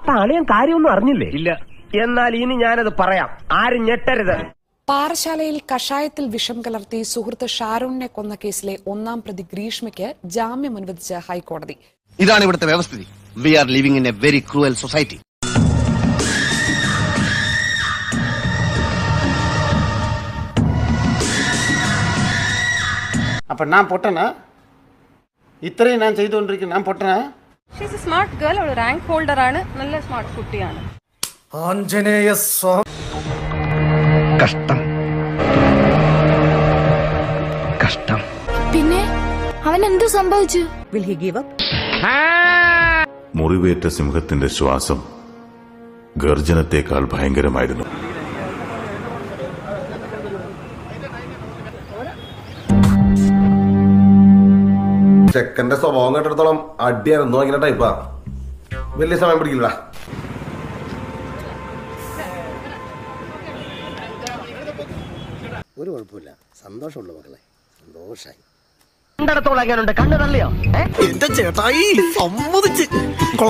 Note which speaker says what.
Speaker 1: അപ്പൊ അളിയൻ കാര്യമൊന്നും അറിഞ്ഞില്ലേ
Speaker 2: ഇല്ല
Speaker 1: എന്നാൽ ഇനി ഞാനത് പറയാം ആരും ഞെട്ടരുത്
Speaker 3: പാറശാലയിൽ കഷായത്തിൽ വിഷം കലർത്തി സുഹൃത്ത് ഷാരൂണിനെ കൊന്ന കേസിലെ ഒന്നാം പ്രതി ഗ്രീഷ്മയ്ക്ക് ജാമ്യം അനുവദിച്ച് ഹൈക്കോടതി
Speaker 4: ഇതാണ് ഇവിടുത്തെ വ്യവസ്ഥിതി we are living in a very cruel society
Speaker 5: அப்போ நான் பொட்டனா ഇത്രയും ഞാൻ ചെയ്തുകൊണ്ടിരിക്കുന്നു ഞാൻ പൊട്ടനാ
Speaker 6: ഷീസ് എ സ്മാർട്ട് ഗേൾ അവൾ റാങ്ക് ഹോൾഡർ ആണ് നല്ല സ്മാർട്ട് കുട്ടിയാണ്
Speaker 1: കഷ്ടം കഷ്ടം
Speaker 7: പിന്നെ അവൻ എന്ത് സംഭവിച്ചു
Speaker 8: മുറിവേറ്റ സിംഹത്തിന്റെ ശ്വാസം ഗർജനത്തേക്കാൾ ഭയങ്കരമായിരുന്നു
Speaker 9: ചെക്കന്റെ സ്വഭാവം കേട്ടിടത്തോളം അടിയാണ് എന്തോ ഇങ്ങനെ ടൈപ്പാ വലിയ സമയം പിടിക്കില്ല
Speaker 4: ഒരു കുഴപ്പമില്ല സന്തോഷമുള്ള മക്കളെ സന്തോഷായി
Speaker 1: കണ്ടിടത്തോളം എങ്ങനെയുണ്ട് കണ്ണു തള്ളിയോ
Speaker 4: എന്റെ ചേട്ടായി സമ്മതിച്ച്